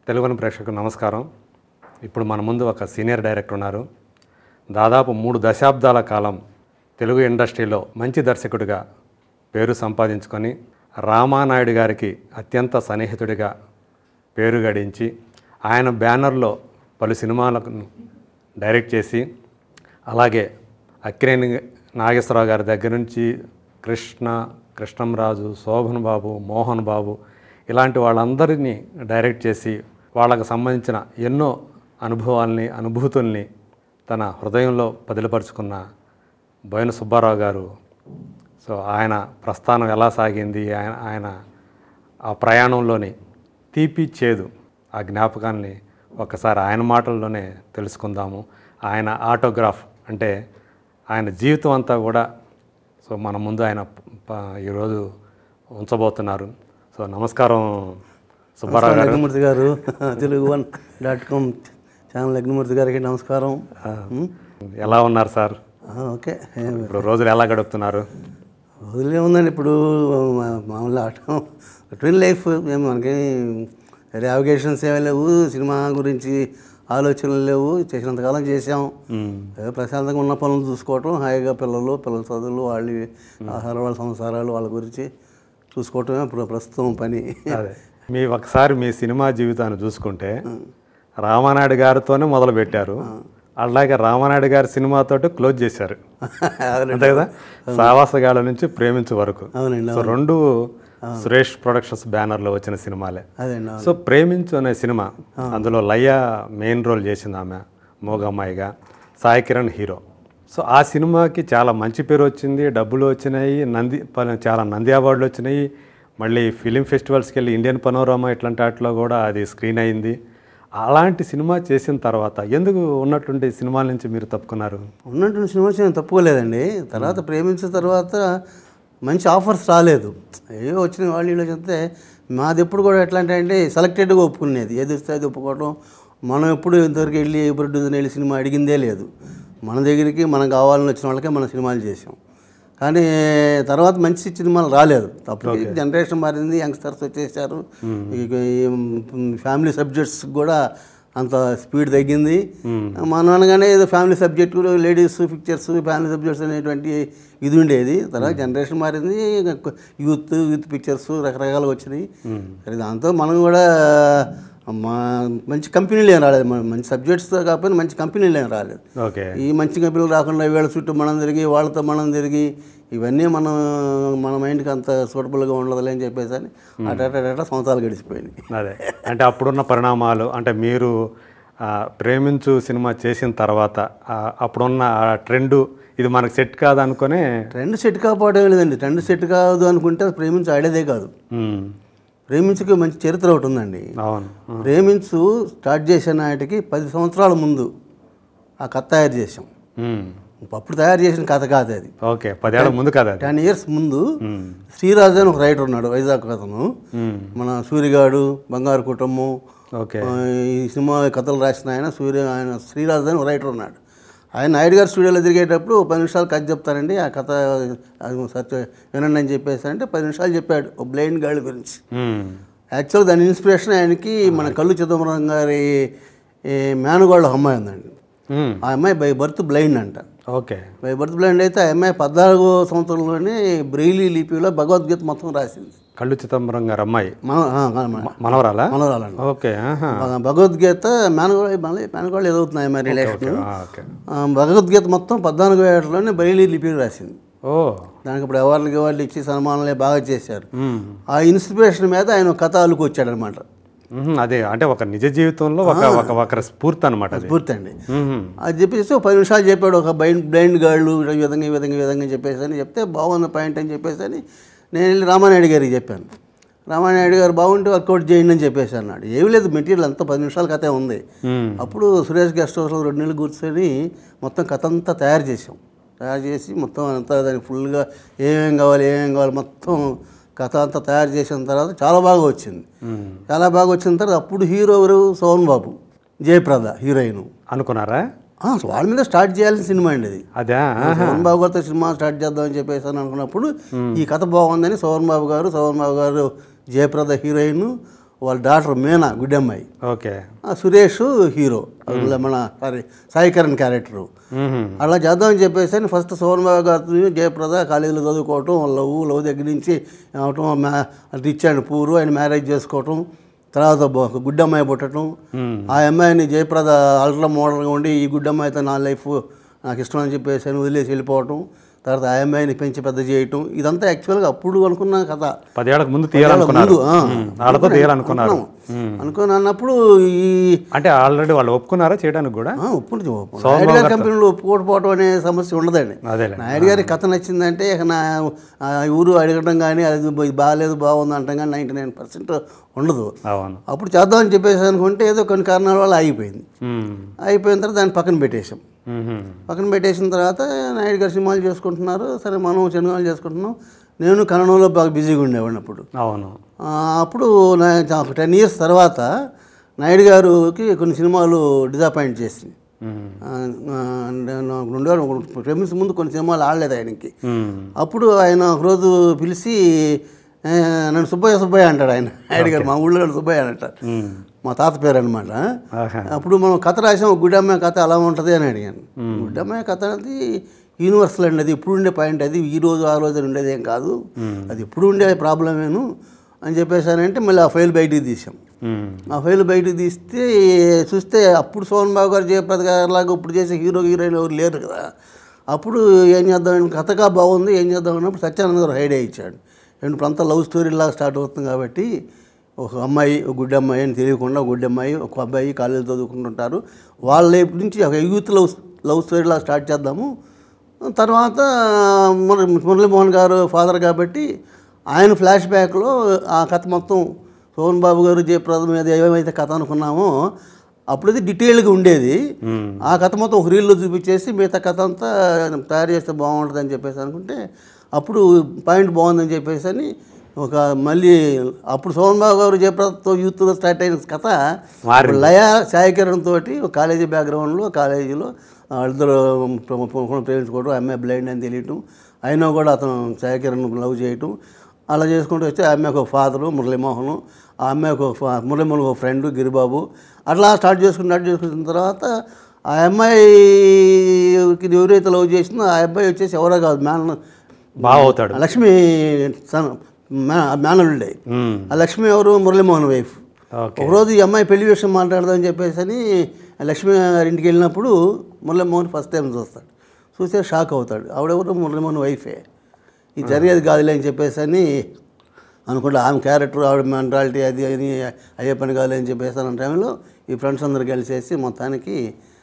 తెలుగుని ప్రేక్షకులకు నమస్కారం ఇప్పుడు మన ముందు ఒక సీనియర్ డైరెక్టర్ ఉన్నారు దాదాపు మూడు దశాబ్దాల కాలం తెలుగు ఇండస్ట్రీలో మంచి దర్శకుడిగా పేరు సంపాదించుకొని రామానాయుడు గారికి అత్యంత సన్నిహితుడిగా పేరు గడించి ఆయన బ్యానర్లో పలు సినిమాలకు డైరెక్ట్ చేసి అలాగే అక్కినేని నాగేశ్వరరావు గారి దగ్గర నుంచి కృష్ణ కృష్ణంరాజు శోభన్ బాబు మోహన్ బాబు ఇలాంటి వాళ్ళందరినీ డైరెక్ట్ చేసి వాళ్ళకు సంబంధించిన ఎన్నో అనుభవాల్ని అనుభూతుల్ని తన హృదయంలో పదిలపరుచుకున్న బోయన సుబ్బారావు గారు సో ఆయన ప్రస్థానం ఎలా సాగింది ఆయన ఆయన ఆ ప్రయాణంలోని తీపి చేదు ఆ జ్ఞాపకాన్ని ఒకసారి ఆయన మాటల్లోనే తెలుసుకుందాము ఆయన ఆటోగ్రాఫ్ అంటే ఆయన జీవితం అంతా కూడా సో మన ముందు ఆయన ప- ఈరోజు ఉంచబోతున్నారు సో నమస్కారం సుబ్బారావు గారు లగ్నమూర్తి గారు Telugu one dot com channel Lagnamurthy గారికి నమస్కారం ఉమ్, ఎలా ఉన్నారు సార్ ఆ, ఓకే ఏం ఇప్పుడు రోజులు ఎలా గడుపుతున్నారు వదిలే ఉందండి ఇప్పుడు మా- మామూలు ఆటం ట్విన్ లైఫ్ మేము మనకి వేరే అవకేషన్స్ ఏమీ లేవు సినిమా గురించి ఆలోచనలు లేవు చేసినంతకాలం చేసాం ఏదో ప్రశాంతంగా ఉన్న పనులు చూసుకోవటం హాయిగా పిల్లలు పిల్లల చదువులు వాళ్ళ ఆహార వాళ్ళ సంసారాలు వాళ్ళ గురించి చూసుకోవటమే ఇప్పుడు ప్రస్తుతం పని అదే మీ ఒకసారి మీ సినిమా జీవితాన్ని చూసుకుంటే రామానాయుడు గారితోనే మొదలు పెట్టారు అలాగే రామానాయుడు గారి సినిమాతోటి క్లోజ్ చేశారు అవునండి. అంతే కదా సావాసగాళ్ళ నుంచి ప్రేమించే వరకు అవునండి సో రెండు సురేష్ ప్రొడక్షన్స్ బ్యానర్లో వచ్చిన సినిమాలే అదేండి సో ప్రేమించు అనే సినిమా అందులో లయ మెయిన్ రోల్ చేసింది ఆమె మోగమ్మాయిగా సాయి కిరణ్ హీరో సో ఆ సినిమాకి చాలా మంచి పేరు వచ్చింది డబ్బులు వచ్చినాయి నంది ప- చాలా నంది అవార్డులు వచ్చినాయి మళ్ళీ ఫిలిం ఫెస్టివల్స్కి వెళ్ళి ఇండియన్ పనోరమా ఇట్లాంటి వాటిలో కూడా అది స్క్రీన్ అయింది అలాంటి సినిమా చేసిన తర్వాత ఎందుకు ఉన్నటువంటి సినిమాల నుంచి మీరు తప్పుకున్నారు ఉన్నటువంటి సినిమా నేను తప్పుకోలేదండి తర్వాత ప్రేమించిన తర్వాత మంచి ఆఫర్స్ రాలేదు ఏవో వచ్చిన వాళ్ళు వీళ్ళు చెప్తే మాది ఎప్పుడు కూడా ఎట్లా అంటే అంటే సెలెక్టెడ్గా ఒప్పుకునేది ఏది వస్తే అది ఒప్పుకోవడం మనం ఎప్పుడు ఇంతవరకు వెళ్ళి ఏ ప్రొడ్యూసర్ వెళ్ళి సినిమా అడిగిందే లేదు మన దగ్గరికి మనం కావాలని వచ్చిన వాళ్ళకే మనం సినిమాలు చేసాం కానీ తర్వాత మంచి సినిమాలు రాలేదు అప్పుడు జనరేషన్ మారింది యంగ్స్టర్స్ వచ్చేసారు ఇక ఈ ఫ్యామిలీ సబ్జెక్ట్స్ కూడా అంత స్పీడ్ తగ్గింది మనం అనగానే ఏదో family subject ladies pictures family subjects అనేటువంటి ఇది ఉండేది తర్వాత జనరేషన్ మారింది యూత్ యూత్ పిక్చర్స్ రకరకాలుగా వచ్చినాయి సరే దాంతో మనం కూడా మా మంచి కంపెనీలు ఏం రాలేదు మన- మంచి సబ్జెక్ట్స్తో కాకపోయినా మంచి కంపెనీలు ఏం రాలేదు ఓకే ఈ మంచి కంపెనీలు రాకుండా వీళ్ళ చుట్టూ మనం తిరిగి వాళ్ళతో మనం తిరిగి ఇవన్నీ మనం మన మైండ్కి అంత సూటబుల్గా ఉండదులే అని చెప్పేసి అని అటట సంవత్సరాలు గడిచిపోయినాయి అదే అంటే అప్పుడున్న పరిణామాలు అంటే మీరు ఆ, ప్రేమించు సినిమా చేసిన తర్వాత ఆ, అప్పుడున్న ఆ ట్రెండ్ ఇది మనకు సెట్ కాదనుకునే ట్రెండ్ సెట్ కాకపోవడం లేదండి ట్రెండ్ సెట్ కాదు అనుకుంటే అది ప్రేమించు ఆడేదే కాదు ఉమ్, ప్రేమించుకు మంచి చరిత్ర ఒకటి ఉందండి అవును ప్రేమించు స్టార్ట్ చేసిన నాటికి పది సంవత్సరాల ముందు ఆ కథ తయారు చేసాం ఉమ్, అప్పుడు తయారు చేసిన కథ కాదు అది ఓకే పదేళ్ల ముందు కదా అది టెన్ ఇయర్స్ ముందు ఉమ్, శ్రీరాజు అని ఒక రైటర్ ఉన్నాడు వైజాగ్ అతను ఉమ్, మన సూర్యగాడు బంగారు కుటుంబం ఓకే ఆ, ఈ సినిమా కథలు రాసిన ఆయన సూర్య ఆయన శ్రీరాజు అని ఒక రైటర్ ఉన్నాడు ఆయన నాయుడు గారు స్టూడియోలో తిరిగేటప్పుడు ఓ పది నిమిషాలు కథ చెప్తారండి ఆ కథ అది సత్య వినండి అని చెప్పేసి అంటే పది నిమిషాలు చెప్పాడు ఓ బ్లైండ్ గార్డ్ గురించి ఉమ్, యాక్చువల్ దాని ఇన్స్పిరేషన్ ఆయనకి మన కళ్ళు చిదంబరం గారి ఈ మేనగోళ్ళ అమ్మాయి ఉందండి ఉమ్, ఆ అమ్మాయి బై బర్త్ బ్లైండ్ అంట ఓకే బై బర్త్ బ్లైండ్ అయితే ఆ అమ్మాయి పద్నాలుగో సంవత్సరంలోనే బ్రెయిలీ లిపిలో భగవద్గీత మొత్తం రాసింది కళ్ళు చిదంబరం గారు అమ్మాయి మన ఆ, మన- మనవరాలా మనవరాలండి ఓకే ఆహా, భగ- భగవద్గీత మేనగోళ మళ్ళీ మేనగోళ్ళు ఏదవుతున్నాయి మరి రిలేషన్ ఆ, ఓకే ఆ, భగవద్గీత మొత్తం పద్నాలుగు ఏళ్ళలోనే బయలు లిపి రాసింది ఓ దానికి ఇప్పుడు అవార్డులకి అవార్డులు ఇచ్చి సన్మానాలే బాగా చేశారు ఉమ్, ఆ ఇన్స్పిరేషన్ మీద ఆయన ఒక కథ అల్లుకు వచ్చాడనమాట ఉహుం, అదే అంటే ఒక నిజ జీవితంలో ఒక ఒక ఒక స్ఫూర్తి అనమాట అది పూర్తండి ఉహుం, అది చెప్పేసి ఒక పది నిమిషాలు చెప్పాడు ఒక బ్లైండ్ బ్లైండ్ గాళ్ళు ఈ విధంగా ఈ విధంగా ఈ విధంగా చెప్పేసి అని చెప్తే బాగుంది పాయింట్ అని చెప్పేసి అని నేను వెళ్ళి రామానాయుడు గారికి చెప్పాను రామానాయుడు గారు బాగుంటే వర్కౌట్ చేయండి అని చెప్పేసి అన్నాడు ఏమీ లేదు మెటీరియల్ అంతా పది నిమిషాల కథే ఉంది ఉమ్, అప్పుడు సురేష్ గెస్ట్ హౌస్లో రెండు నెలలు కూర్చొని మొత్తం కథ అంతా తయారు చేసాం తయారు చేసి మొత్తం అంతా దానికి ఫుల్గా ఏమేం కావాలి ఏమేం కావాలి మొత్తం కథ అంతా తయారు చేసిన తర్వాత చాలా బాగా వచ్చింది ఉమ్. చాలా బాగా వచ్చిన తర్వాత అప్పుడు హీరో ఎవరు సోహన్ బాబు జయప్రద హీరోయిన్ అనుకున్నారా ఆ, వాళ్ళ మీద స్టార్ట్ చేయాల్సిన సినిమా అండి అది అదే సోహన్ బాబు గారితో సినిమా స్టార్ట్ చేద్దామని చెప్పేసి అని అనుకున్నప్పుడు ఈ కథ బాగుందని సోహన్ బాబు గారు సోహన్ బాబు గారు జయప్రద హీరోయిన్ వాళ్ళ డాక్టర్ మీనా గుడ్డమ్మాయి ఓకే ఆ సురేష్ హీరో అందులో మన సారీ సాయికరణ్ క్యారెక్టరు మ్మ్. అలా చేద్దామని చెప్పేసి అని ఫస్ట్ సోమబాబు గారిని జయప్రద కాలేజీలో చదువుకోవటం లవ్ లవ్ దగ్గర నుంచి అవటం మ్యా అటు ఇచ్చాడు పూరు ఆయన మ్యారేజ్ చేసుకోవటం తర్వాత బ- ఒక గుడ్డమ్మాయి పుట్టడం మ్మ్. ఆ అమ్మాయిని జయప్రద అల్ట్రా మోడల్గా ఉండి ఈ గుడ్డమ్మాయితో నా లైఫ్ నాకు ఇష్టం అని చెప్పేసి అని వదిలేసి వెళ్ళిపోవటం తర్వాత ఆ అమ్మాయిని పెంచి పెద్ద చేయటం ఇదంతా యాక్చువల్గా అప్పుడు అనుకున్న కథ ఏళ్ళకు ముందు తీయాలనుకున్నారు ముందు, ఆ. మ్మ్. వాళ్ళతో తీయాలనుకున్నారు అనుకున్నాం. అనుకుని అన్నప్పుడు ఈ అంటే ఆల్రెడీ వాళ్ళు ఒప్పుకున్నారా చేయడానికి కూడా ఆ, ఒప్పుకుంటే ఒప్పుకుంటే. నాయుడు గారి కంపెనీలో ఒప్పుకోకపోవడం అనే సమస్య ఉండదండి అదేలే నాయుడు గారి కథ నచ్చిందంటే ఇక నా ఆ ఊరు అడగడం కానీ అది ఇది బాగాలేదు బాగుంది అంటాం కానీ నైంటీ నైన్ పర్సెంట్ ఉండదు అవును అప్పుడు చేద్దామని చెప్పేసి అనుకుంటే ఏదో కొన్ని కారణాల వల్ల ఆగిపోయింది మ్మ్. అయిపోయిన తర్వాత దాన్ని పక్కన పెట్టేశాం మ్మ్. పక్కన పెట్టేసిన తర్వాత నాయుడు గారు సినిమాలు చేసుకుంటున్నారు సరే మనం సినిమాలు చేసుకుంటున్నాం నేను కన్నడంలో బాగా బిజీగా ఉండేవాడిని అప్పుడు అవును ఆ, అప్పుడు నా ఒక టెన్ ఇయర్స్ తర్వాత నాయుడు గారికి కొన్ని సినిమాలు డిజపాయింట్ చేసింది మ్మ్. ఆ, ఆ, నాకు ఉండేవాడు ప్రేమించే ముందు కొన్ని సినిమాలు ఆడలేదు ఆయనకి మ్మ్. అప్పుడు ఆయన ఒకరోజు పిలిచి "ఏ, నన్ను సుబ్బయ్య సుబ్బయ్య అంటాడు ఆయన నాయుడు గారు మా ఊళ్ళో నన్ను సుబ్బయ్య అని అంటారు మ్మ్. మా తాత పేరు అనమాట ఆహా. అప్పుడు మనం కథ రాసాం గుడ్డమ్మాయి కథ అలా ఉంటుంది అని అడిగాను గుడ్డమ్మాయి కథ అనేది యూనివర్సల్ అండి అది ఇప్పుడు ఉండే పాయింట్ అది ఈ రోజు ఆ రోజు ఉండేది ఏం కాదు అది ఇప్పుడు ఉండే ప్రాబ్లమేను అని చెప్పేసానంటే మళ్ళీ ఆ ఫైల్ బయటికి తీసాం మ్మ్. ఆ ఫైల్ బయటకు తీస్తే చూస్తే అప్పుడు సోహన్ బాబు గారు జయప్రద గారు లాగా ఇప్పుడు చేసే హీరో హీరోయిన్ ఎవరు లేరు కదా అప్పుడు ఏం చేద్దాం కథగా బాగుంది ఏం చేద్దాం అన్నప్పుడు సత్యానంద గారు ఐడియా ఇచ్చాడు అండ్ ఇప్పుడు అంతా లవ్ స్టోరీ లాగా స్టార్ట్ అవుతుంది కాబట్టి ఒక అమ్మాయి ఒక గుడ్డి అమ్మాయి అని తెలియకుండా ఒక గుడ్డి అమ్మాయి ఒక అబ్బాయి కాలేజీ చదువుకుంటుంటారు వాళ్ళ వైపు నుంచి ఒక యూత్ లవ్ లవ్ స్టోరీ లాగా స్టార్ట్ చేద్దాము తర్వాత మురళీ మురళీమోహన్ గారు ఫాదర్ కాబట్టి ఆయన ఫ్లాష్ బ్యాక్లో ఆ కథ మొత్తం సోహన్ బాబు గారు జయప్రద మీద ఏమైతే కథ అనుకున్నామో అప్పుడైతే డీటెయిల్గా ఉండేది మ్మ్. ఆ కథ మొత్తం ఒక రీల్లో చూపించేసి మిగతా కథ అంతా తయారు చేస్తే బాగుంటుంది అని చెప్పేసి అనుకుంటే అప్పుడు పాయింట్ బాగుందని చెప్పేసి అని ఒక మళ్ళీ అప్పుడు సోహన్ బాబు గారు జయప్రదతో యూత్లో స్టార్ట్ అయిన కథ మారింది. లయ సాయికరణ్ తోటి ఒక కాలేజీ బ్యాక్గ్రౌండ్లో కాలేజీలో వాళ్ళిద్దరు ప్రేమించుకోవడం అమ్మాయి బ్లైండ్ అని తెలియటం అయినా కూడా అతను సాయికరణ్ లవ్ చేయటం అలా చేసుకుంటూ వస్తే ఆ అమ్మాయికి ఒక ఫాదరు మురళీమోహన్ ఆ అమ్మాయికి ఒక ఫా- మురళీమోహన్ ఒక ఫ్రెండ్ గిరిబాబు అట్లా స్టార్ట్ చేసుకుని స్టార్ట్ చేసుకున్న తర్వాత ఆ అమ్మాయికి ఎవరైతే లవ్ చేసిందో ఆ అబ్బాయి వచ్చేసి ఎవరో కాదు మేన బాగా అవుతాడు లక్ష్మి సన్ మే- మేనలుండే మ్మ్. ఆ లక్ష్మి ఎవరు మురళీమోహన్ వైఫ్ ఓకే ఒకరోజు ఈ అమ్మాయి పెళ్లి విషయం మాట్లాడదామని చెప్పేసి అని లక్ష్మి గారి ఇంటికి వెళ్ళినప్పుడు మురళీమోహన్ ఫస్ట్ టైం చూస్తాడు చూస్తే షాక్ అవుతాడు ఆవిడెవరు మురళీమోహన్ వైఫే ఇది జరిగేది కాదులే అని చెప్పేసి అని అనుకుంటా ఆమె క్యారెక్టర్ ఆవిడ మెంటాలిటీ అది అని అయ్యే పని కాదులే అని చెప్పేసి అన్న టైంలో ఈ ఫ్రెండ్స్ అందరు కలిసేసి మొత్తానికి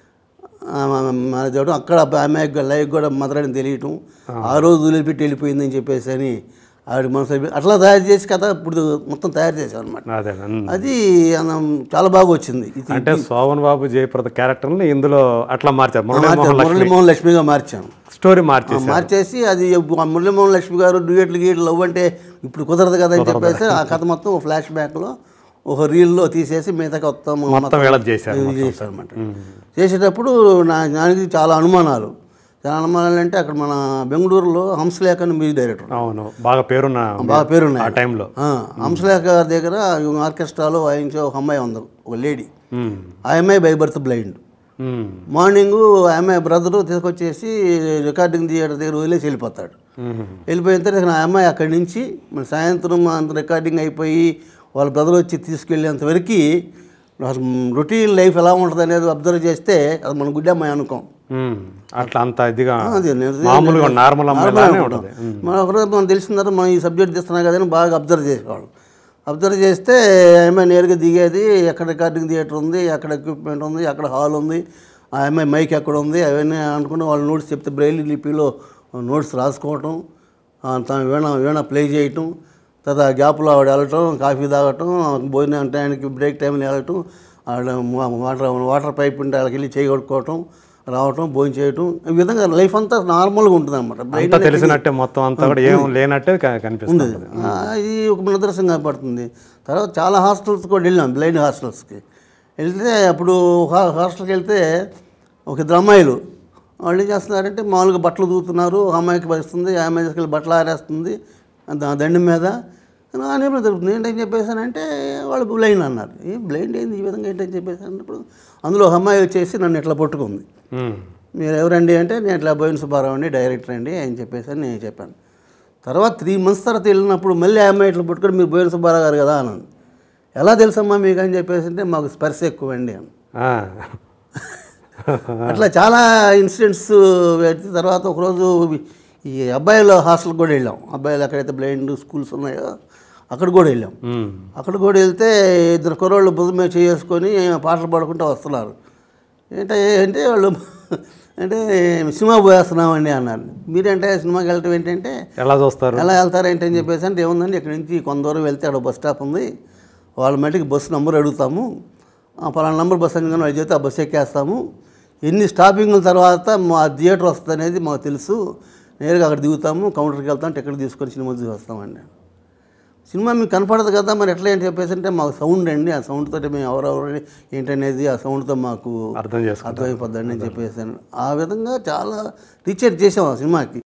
మ్యారేజ్ అవ్వడం అక్కడ అమ్మాయికి లైఫ్ కూడా మదరని తెలియటం ఆ రోజు వదిలిపెట్టి వెళ్ళిపోయిందని చెప్పేసి అని ఆవిడ మనసు అయిపోయి- అట్లా తయారు చేసి కథ ఇప్పుడు మొత్తం తయారు చేసాం అనమాట అదే మ్మ్. అది అన్నం చాలా బాగా వచ్చింది ఇది అంటే శోభన్ బాబు జయప్రద క్యారెక్టర్ని ఇందులో అట్లా మార్చారు మార్చాను. మురళీమోహన్ లక్ష్మి మురళీమోహన్ లక్ష్మిగా మార్చాను స్టోరీ మార్చేసి మార్చేసి అది ఆ మురళీమోహన్ లక్ష్మి గారు డ్యూయట్లు గీట్లు లవ్ అంటే ఇప్పుడు కుదరదు కదా అని చెప్పేసి ఆ కథ మొత్తం ఒక ఫ్లాష్ బ్యాక్లో ఒక రీల్లో తీసేసి మిగతా కొత్త మొత్తం వీళ్ళది చేశారు చేశారు అనమాట చేసేటప్పుడు నా నాకు చాలా అనుమానాలు చాలా అనుమానాలు అంటే అక్కడ మన బెంగళూరులో హంసలేఖ అని మ్యూజిక్ డైరెక్టర్ అవును బాగా పేరున్న బాగా పేరున్నాయి ఆ టైంలో ఆ, హంసలేఖ గారి దగ్గర ఆర్కెస్ట్రాలో వాయించే ఒక అమ్మాయి ఉంది ఒక లేడీ మ్మ్. ఆ అమ్మాయి బై బర్త్ బ్లైండ్ మ్మ్. మార్నింగ్ ఆమె బ్రదరు తీసుకొచ్చేసి రికార్డింగ్ థియేటర్ దగ్గర వదిలేసి వెళ్ళిపోతాడు మ్మ్. వెళ్ళిపోయిన తర్వాత నా అమ్మాయి అక్కడి నుంచి మన సాయంత్రం అంత రికార్డింగ్ అయిపోయి వాళ్ళ బ్రదర్ వచ్చి తీసుకెళ్ళేంత వరకు రొటీన్ లైఫ్ ఎలా ఉంటుంది అనేది అబ్జర్వ్ చేస్తే అది మన గుడ్డి అమ్మాయి అనుకోం మ్మ్. అట్లా అంత ఇదిగా అది నేను- మామూలుగా నార్మల్ అమ్మాయి నార్మల్ లానే అనుకుంటాం. ఉంటుంది మనం ఒకరోజు మనం తెలిసిన తర్వాత మనం ఈ సబ్జెక్ట్ తీస్తున్నాం కదా అని బాగా అబ్జర్వ్ చేసేవాళ్ళం అబ్జర్వ్ చేస్తే అమ్మాయి నేరుగా దిగేది ఎక్కడ రికార్డింగ్ థియేటర్ ఉంది ఎక్కడ ఎక్విప్మెంట్ ఉంది ఎక్కడ హాల్ ఉంది ఆ అమ్మాయి మైక్ ఎక్కడ ఉంది అవన్నీ అనుకుని వాళ్ళు నోట్స్ చెప్తే బ్రెయిల్ లిపిలో నోట్స్ రాసుకోవటం ఆ, తను వీణ వీణ ప్లే చేయటం తర్వాత ఆ గ్యాప్లో ఆవిడ వెళ్ళటం కాఫీ తాగటం భోజనం టైంకి బ్రేక్ టైంలో వెళ్ళటం ఆవిడ వా- వాటర్ వాటర్ పైప్ ఉంటే వాళ్ళకి వెళ్ళి చేయి కొట్టుకోవటం రావటం భోజనం చేయటం ఈ విధంగా లైఫ్ అంతా నార్మల్గా ఉంటుంది అనమాట అంతా తెలిసినట్టే మొత్తం అంతా కూడా ఏం లేనట్టే క- కనిపిస్తుంది ఇది ఒక నిదర్శనం కనపడుతుంది తర్వాత చాలా హాస్టల్స్ కూడా వెళ్ళాం బ్లైండ్ హాస్టల్స్కి వెళ్తే అప్పుడు హా- హాస్టల్కి వెళ్తే ఒక ఇద్దరు అమ్మాయిలు వాళ్ళు ఏం చేస్తున్నారంటే మామూలుగా బట్టలు దూతున్నారు ఒక అమ్మాయికి వస్తుంది ఆ అమ్మాయి తీసుకెళ్ళి బట్టలు ఆరేస్తుంది దా- దండం మీద అనేప్పుడు దొరుకుతుంది ఏంటని చెప్పేసానంటే వాళ్ళు బ్లైండ్ అన్నారు ఏ బ్లైండ్ ఏంది ఈ విధంగా ఏంటని చెప్పేసి అన్నప్పుడు అందులో ఒక అమ్మాయి వచ్చేసి నన్ను ఇట్లా పట్టుకుంది ఉమ్. మీరు ఎవరండి అంటే నేను ఇట్లా బోయిన సుబ్బారావు అండి డైరెక్టర్ అండి అని చెప్పేసి అని నేను చెప్పాను తర్వాత త్రీ మంత్స్ తర్వాత వెళ్ళినప్పుడు మళ్ళీ ఆ అమ్మాయి ఇట్లా పట్టుకొని మీరు బోయిన సుబ్బారావు గారు కదా అన్నాను ఎలా తెలుసమ్మా మీకు అని చెప్పేసి అంటే మాకు స్పర్శ ఎక్కువ అండి అని ఆ. అట్లా చాలా ఇన్సిడెంట్స్ పెట్టి తర్వాత ఒకరోజు ఈ అబ్బాయిల హాస్టల్కి కూడా వెళ్ళాం అబ్బాయిలు ఎక్కడైతే బ్లైండ్ స్కూల్స్ ఉన్నాయో అక్కడ కూడా వెళ్ళాం ఉమ్. అక్కడ కూడా వెళ్తే ఇద్దరు కుర్రోళ్ళు భుజం మీద చేసుకొని పాటలు పాడుకుంటూ వస్తున్నారు ఏంటంటే అంటే వాళ్ళు అంటే సినిమా పోయేస్తున్నామండి అన్నారు మీరంటే సినిమాకి వెళ్ళటం ఏంటంటే ఎలా చూస్తారు ఎలా వెళ్తారేంటి అని చెప్పేసి అంటే ఏముందండి ఇక్కడ నుంచి కొంత దూరం వెళ్తే అక్కడ బస్ స్టాప్ ఉంది వాళ్ళ మటుకి బస్సు నెంబర్ అడుగుతాము ఆ పలానా నెంబర్ బస్ అని కానీ వాళ్ళు చెప్తే ఆ బస్సు ఎక్కేస్తాము ఎన్ని స్టాపింగ్ల తర్వాత మా థియేటర్ వస్తుంది అనేది మాకు తెలుసు నేరుగా అక్కడ దిగుతాము కౌంటర్కి వెళ్తాం టికెట్ తీసుకొని సినిమా చూసి వస్తామండి సినిమా మీకు కనపడదు కదా మరి ఎట్లా ఏంటి చెప్పేసి అంటే మాకు సౌండ్ అండి ఆ సౌండ్ తోటి మేము ఎవరెవరు ఏంటనేది ఆ సౌండ్తో మాకు అర్థం చేసుకుంటారు అర్థమైపోద్దండి అని చెప్పేసాను ఆ విధంగా చాలా రీసెర్చ్ చేసాం ఆ సినిమాకి